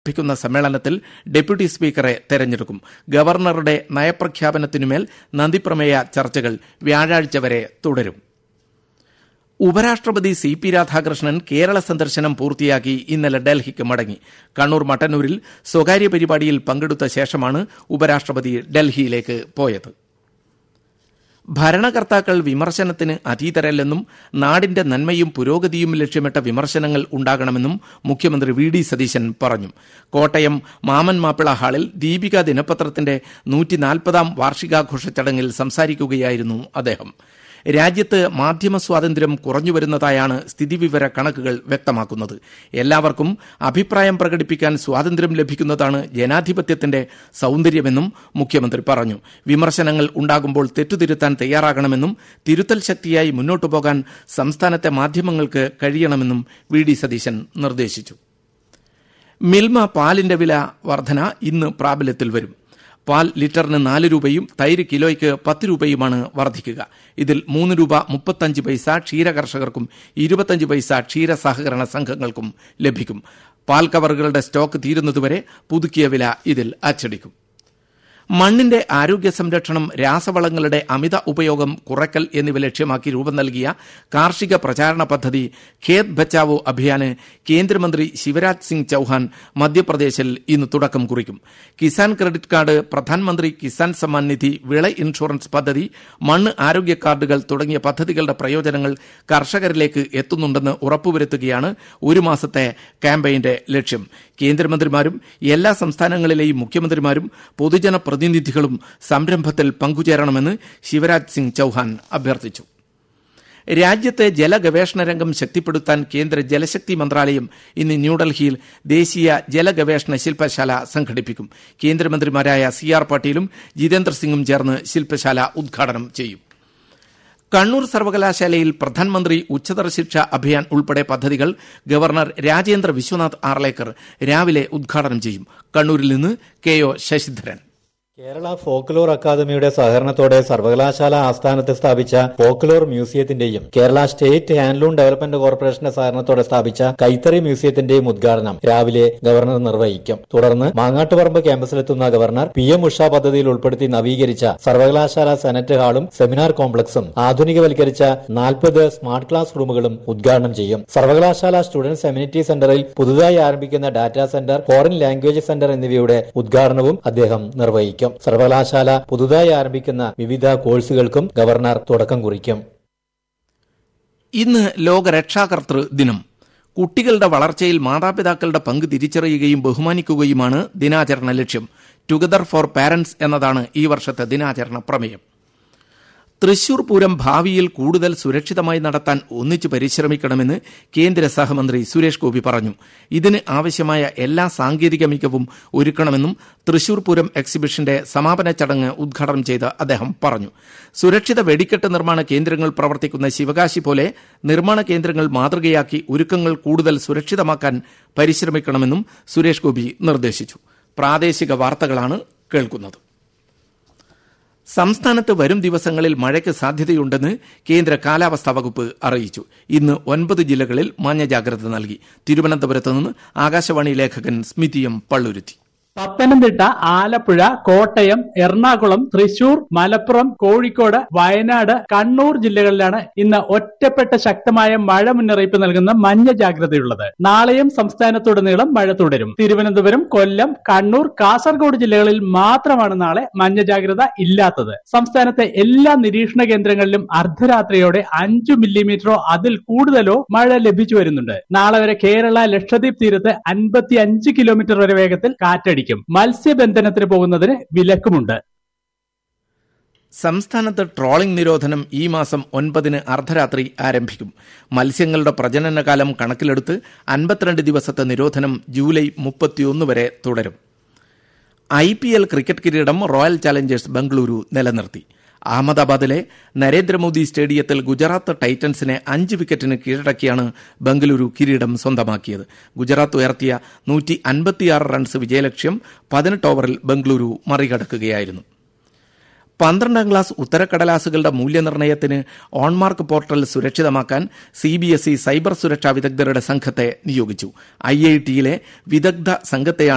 ആരംഭിക്കുന്ന സമ്മേളനത്തിൽ ഡെപ്യൂട്ടി സ്പീക്കറെ തെരഞ്ഞെടുക്കും ഗവർണറുടെ നയപ്രഖ്യാപനത്തിനുമേൽ നന്ദിപ്രമേയ ചർച്ചകൾ വ്യാഴാഴ്ച വരെ തുടരും ഉപരാഷ്ട്രപതി സി പി രാധാകൃഷ്ണൻ കേരള സന്ദർശനം പൂർത്തിയാക്കി ഇന്നലെ ഡൽഹിക്ക് മടങ്ങി കണ്ണൂർ മട്ടന്നൂരിൽ സ്വകാര്യ പരിപാടിയിൽ പങ്കെടുത്ത ശേഷമാണ് ഉപരാഷ്ട്രപതി ഡൽഹിയിലേക്ക് പോയത് ഭരണകർത്താക്കൾ വിമർശനത്തിന് അതീതരല്ലെന്നും നാടിന്റെ നന്മയും പുരോഗതിയും ലക്ഷ്യമിട്ട വിമർശനങ്ങൾ ഉണ്ടാകണമെന്നും മുഖ്യമന്ത്രി വി ഡി സതീശൻ പറഞ്ഞു കോട്ടയം മാമൻ മാപ്പിള ഹാളിൽ ദീപിക ദിനപത്രത്തിന്റെ നൂറ്റിനാൽപ്പതാം വാർഷികാഘോഷ ചടങ്ങിൽ സംസാരിക്കുകയായിരുന്നു അദ്ദേഹം രാജ്യത്ത് മാധ്യമ സ്വാതന്ത്ര്യം കുറഞ്ഞുവരുന്നതായാണ് സ്ഥിതിവിവര കണക്കുകൾ വ്യക്തമാക്കുന്നത് എല്ലാവർക്കും അഭിപ്രായം പ്രകടിപ്പിക്കാൻ സ്വാതന്ത്ര്യം ലഭിക്കുന്നതാണ് ജനാധിപത്യത്തിന്റെ സൌന്ദര്യമെന്നും മുഖ്യമന്ത്രി പറഞ്ഞു വിമർശനങ്ങൾ ഉണ്ടാകുമ്പോൾ തെറ്റുതിരുത്താൻ തയ്യാറാകണമെന്നും തിരുത്തൽ ശക്തിയായി മുന്നോട്ടു പോകാൻ സംസ്ഥാനത്തെ മാധ്യമങ്ങൾക്ക് കഴിയണമെന്നും വി ഡി സതീശൻ നിർദ്ദേശിച്ചു മിൽമ പാലിന്റെ വില വർധന ഇന്ന് പ്രാബല്യത്തിൽ വരും പാൽ ലിറ്ററിന് നാല് രൂപയും തൈര് കിലോയ്ക്ക് പത്ത് രൂപയുമാണ് വർദ്ധിക്കുക ഇതിൽ മൂന്ന് രൂപ മുപ്പത്തഞ്ച് പൈസ ക്ഷീര കർഷകർക്കും ഇരുപത്തഞ്ച് പൈസ ക്ഷീര സഹകരണ സംഘങ്ങൾക്കും ലഭിക്കും പാൽ കവറുകളുടെ സ്റ്റോക്ക് തീരുന്നതുവരെ പുതുക്കിയ വില ഇതിൽ അച്ചടിക്കും മണ്ണിന്റെ ആരോഗ്യ സംരക്ഷണം രാസവളങ്ങളുടെ അമിത ഉപയോഗം കുറയ്ക്കൽ എന്നിവ ലക്ഷ്യമാക്കി രൂപം നൽകിയ കാർഷിക പ്രചാരണ പദ്ധതി ഖേത് ബച്ചാവോ അഭിയാന് കേന്ദ്രമന്ത്രി ശിവരാജ് സിംഗ് ചൌഹാൻ മധ്യപ്രദേശിൽ ഇന്ന് തുടക്കം കുറിക്കും കിസാൻ ക്രെഡിറ്റ് കാർഡ് പ്രധാനമന്ത്രി കിസാൻ സമ്മാൻ നിധി വിള ഇൻഷുറൻസ് പദ്ധതി മണ്ണ് ആരോഗ്യ കാർഡുകൾ തുടങ്ങിയ പദ്ധതികളുടെ പ്രയോജനങ്ങൾ കർഷകരിലേക്ക് എത്തുന്നുണ്ടെന്ന് ഉറപ്പുവരുത്തുകയാണ് ഒരു മാസത്തെ ക്യാമ്പയിന്റെ ലക്ഷ്യം കേന്ദ്രമന്ത്രിമാരും എല്ലാ സംസ്ഥാനങ്ങളിലെയും മുഖ്യമന്ത്രിമാരും പൊതുജന പ്രതിനിധികളും സംരംഭത്തിൽ പങ്കുചേരണമെന്ന് ശിവരാജ് സിംഗ് ചൌഹാൻ അഭ്യർത്ഥിച്ചു രാജ്യത്തെ ജലഗവേഷണ രംഗം ശക്തിപ്പെടുത്താൻ കേന്ദ്ര ജലശക്തി മന്ത്രാലയം ഇന്ന് ന്യൂഡൽഹിയിൽ ദേശീയ ജലഗവേഷണ ശില്പശാല സംഘടിപ്പിക്കും കേന്ദ്രമന്ത്രിമാരായ സി ആർ പാട്ടീലും ജിതേന്ദ്ര സിംഗും ചേർന്ന് ശില്പശാല ഉദ്ഘാടനം ചെയ്യും കണ്ണൂർ സർവകലാശാലയിൽ പ്രധാനമന്ത്രി ഉച്ചതർ ശിക്ഷ അഭിയാൻ ഉൾപ്പെടെ പദ്ധതികൾ ഗവർണർ രാജേന്ദ്ര വിശ്വനാഥ് ആർലേക്കർ രാവിലെ ഉദ്ഘാടനം ചെയ്യും കണ്ണൂരിൽ നിന്ന് K O Sasidharan Kerala folklore അക്കാദമിയുടെ സഹകരണത്തോടെ സർവകലാശാല ആസ്ഥാനത്ത് സ്ഥാപിച്ച ഫോക്ലോർ മ്യൂസിയത്തിന്റെയും കേരള സ്റ്റേറ്റ് ഹാൻഡ്ലൂം ഡെവലപ്മെന്റ് കോർപ്പറേഷന്റെ സഹകരണത്തോടെ സ്ഥാപിച്ച കൈത്തറി മ്യൂസിയത്തിന്റെയും ഉദ്ഘാടനം രാവിലെ ഗവർണർ നിർവഹിക്കും തുടർന്ന് മാങ്ങാട്ടുപറമ്പ് ക്യാമ്പസിലെത്തുന്ന ഗവർണർ പി എം ഉഷ പദ്ധതിയിൽ ഉൾപ്പെടുത്തി നവീകരിച്ച സർവകലാശാല സെനറ്റ് ഹാളും സെമിനാർ കോംപ്ലക്സും ആധുനികവൽക്കരിച്ച നാൽപ്പത് സ്മാർട്ട് ക്ലാസ് റൂമുകളും ഉദ്ഘാടനം ചെയ്യും സർവകലാശാല സ്റ്റുഡൻസ് എമ്യൂണിറ്റി സെന്ററിൽ പുതുതായി ആരംഭിക്കുന്ന data centre foreign language centre എന്നിവയുടെ ഉദ്ഘാടനവും അദ്ദേഹം നിർവഹിക്കും സർവകലാശാല പുതുതായി ആരംഭിക്കുന്ന വിവിധ കോഴ്സുകൾക്കും ഗവർണർ തുടക്കം കുറിക്കും ഇന്ന് ലോക രക്ഷാകർതൃ ദിനം കുട്ടികളുടെ വളർച്ചയിൽ മാതാപിതാക്കളുടെ പങ്ക് തിരിച്ചറിയുകയും ബഹുമാനിക്കുകയുമാണ് ദിനാചരണ ലക്ഷ്യം ടുഗദർ ഫോർ പാരന്റ്സ് എന്നതാണ് ഈ വർഷത്തെ ദിനാചരണ പ്രമേയം തൃശൂർ പൂരം ഭാവിയിൽ കൂടുതൽ സുരക്ഷിതമായി നടത്താൻ ഒന്നിച്ചു പരിശ്രമിക്കണമെന്ന് കേന്ദ്ര സഹമന്ത്രി സുരേഷ് ഗോപി പറഞ്ഞു ഇതിന് ആവശ്യമായ എല്ലാ സാങ്കേതിക മികവും ഒരുക്കണമെന്നും തൃശൂർ പൂരം എക്സിബിഷന്റെ സമാപന ചടങ്ങ് ഉദ്ഘാടനം ചെയ്ത് അദ്ദേഹം പറഞ്ഞു സുരക്ഷിത വെടിക്കെട്ട് നിർമ്മാണ കേന്ദ്രങ്ങൾ പ്രവർത്തിക്കുന്ന ശിവകാശി പോലെ നിർമ്മാണ കേന്ദ്രങ്ങൾ മാതൃകയാക്കി ഒരുക്കങ്ങൾ കൂടുതൽ സുരക്ഷിതമാക്കാൻ പരിശ്രമിക്കണമെന്നും സുരേഷ് ഗോപി നിർദ്ദേശിച്ചു പ്രാദേശിക വാർത്തകളാണ് കേൾക്കുന്നത് സംസ്ഥാനത്ത് വരും ദിവസങ്ങളിൽ മഴയ്ക്ക് സാധ്യതയുണ്ടെന്ന് കേന്ദ്ര കാലാവസ്ഥാ വകുപ്പ് അറിയിച്ചു ഇന്ന് ഒൻപത് ജില്ലകളിൽ മഞ്ഞ ജാഗ്രത നൽകി തിരുവനന്തപുരത്ത് നിന്ന് ആകാശവാണി ലേഖകൻ സ്മിതി എം പള്ളുരുത്തി പത്തനംതിട്ട ആലപ്പുഴ കോട്ടയം എറണാകുളം തൃശൂർ മലപ്പുറം കോഴിക്കോട് വയനാട് കണ്ണൂർ ജില്ലകളിലാണ് ഇന്ന് ഒറ്റപ്പെട്ട ശക്തമായ മഴ മുന്നറിയിപ്പ് നൽകുന്ന മഞ്ഞ ജാഗ്രതയുള്ളത് നാളെയും സംസ്ഥാനത്തുടനീളം മഴ തുടരും തിരുവനന്തപുരം കൊല്ലം കണ്ണൂർ കാസർഗോഡ് ജില്ലകളിൽ മാത്രമാണ് നാളെ മഞ്ഞ ജാഗ്രത ഇല്ലാത്തത് സംസ്ഥാനത്തെ എല്ലാ നിരീക്ഷണ കേന്ദ്രങ്ങളിലും അർദ്ധരാത്രിയോടെ അഞ്ചു മില്ലിമീറ്ററോ അതിൽ കൂടുതലോ മഴ ലഭിച്ചു വരുന്നുണ്ട് നാളെ വരെ കേരള ലക്ഷദ്വീപ് തീരത്ത് അൻപത്തി അഞ്ച് കിലോമീറ്റർ വരെ വേഗത്തിൽ കാറ്റടിക്കും മത്സ്യബന്ധനത്തിന് പോകുന്നതിന് വിലക്കുമുണ്ട് സംസ്ഥാനത്ത് ട്രോളിംഗ് നിരോധനം ഈ മാസം ഒൻപതിന് അർദ്ധരാത്രി ആരംഭിക്കും മത്സ്യങ്ങളുടെ പ്രജനനകാലം കണക്കിലെടുത്ത് അൻപത്തിരണ്ട് ദിവസത്തെ നിരോധനം ജൂലൈ മുപ്പത്തിയൊന്ന് വരെ തുടരും ഐ പി എൽ ക്രിക്കറ്റ് കിരീടം റോയൽ ചാലഞ്ചേഴ്സ് ബംഗളൂരു നിലനിർത്തി അഹമ്മദാബാദിലെ നരേന്ദ്രമോദി സ്റ്റേഡിയത്തിൽ ഗുജറാത്ത് ടൈറ്റൻസിനെ അഞ്ച് വിക്കറ്റിന് കീഴടക്കിയാണ് ബംഗളൂരു കിരീടം സ്വന്തമാക്കിയത് ഗുജറാത്ത് ഉയർത്തിയ നൂറ്റി അൻപത്തിയാറ് റൺസ് വിജയലക്ഷ്യം പതിനെട്ട് ഓവറിൽ ബംഗളൂരു മറികടക്കുകയായിരുന്നു പന്ത്രണ്ടാം ക്ലാസ് ഉത്തരക്കടലാസുകളുടെ മൂല്യനിർണ്ണയത്തിന് ഓൺമാർക്ക് പോർട്ടൽ സുരക്ഷിതമാക്കാൻ C B S E cyber സുരക്ഷാ വിദഗ്ധരുടെ സംഘത്തെ നിയോഗിച്ചു ഐ ഐ ടിയിലെ വിദഗ്ധ സംഘത്തെയാണ്